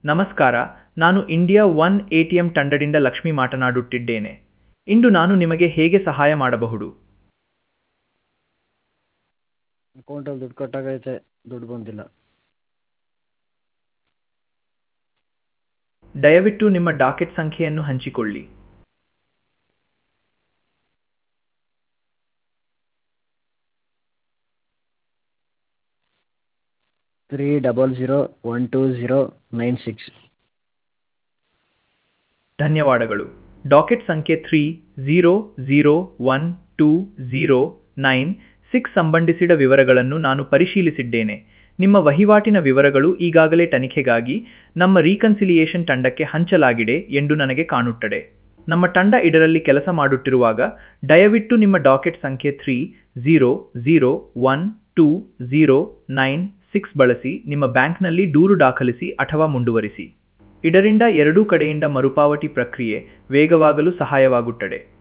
ನಮಸ್ಕಾರ ನಾನು India one ATM ತಂಡದಿಂದ ಲಕ್ಷ್ಮಿ ಮಾತನಾಡುತ್ತಿದ್ದೇನೆ ಇಂದು ನಾನು ನಿಮಗೆ ಹೇಗೆ ಸಹಾಯ ಮಾಡಬಹುದು ಅಕೌಂಟಲ್ಲಿ ದುಡ್ಡು ಕಟ್ಟಾಗೈತೆ ದುಡ್ಡು ಬಂದಿಲ್ಲ ದಯವಿಟ್ಟು ನಿಮ್ಮ ಡಾಕೆಟ್ ಸಂಖ್ಯೆಯನ್ನು ಹಂಚಿಕೊಳ್ಳಿ three double zero one two zero nine six ಧನ್ಯವಾದಗಳು ಡಾಕೆಟ್ ಸಂಖ್ಯೆ three zero zero one two zero nine six ಸಂಬಂಧಿಸಿದ ವಿವರಗಳನ್ನು ನಾನು ಪರಿಶೀಲಿಸಿದ್ದೇನೆ ನಿಮ್ಮ ವಹಿವಾಟಿನ ವಿವರಗಳು ಈಗಾಗಲೇ ತನಿಖೆಗಾಗಿ ನಮ್ಮ ರೀಕನ್ಸಿಲಿಯೇಷನ್ ತಂಡಕ್ಕೆ ಹಂಚಲಾಗಿದೆ ಎಂದು ನನಗೆ ಕಾಣುತ್ತದೆ ನಮ್ಮ ತಂಡ ಇದರಲ್ಲಿ ಕೆಲಸ ಮಾಡುತ್ತಿರುವಾಗ ದಯವಿಟ್ಟು ನಿಮ್ಮ ಡಾಕೆಟ್ ಸಂಖ್ಯೆ three zero zero one two zero nine six ಬಳಸಿ ನಿಮ್ಮ ಬ್ಯಾಂಕ್ನಲ್ಲಿ ದೂರು ದಾಖಲಿಸಿ ಅಥವಾ ಮುಂದುವರಿಸಿ ಇದರಿಂದ ಎರಡೂ ಕಡೆಯಿಂದ ಮರುಪಾವತಿ ಪ್ರಕ್ರಿಯೆ ವೇಗವಾಗಲು ಸಹಾಯವಾಗುತ್ತದೆ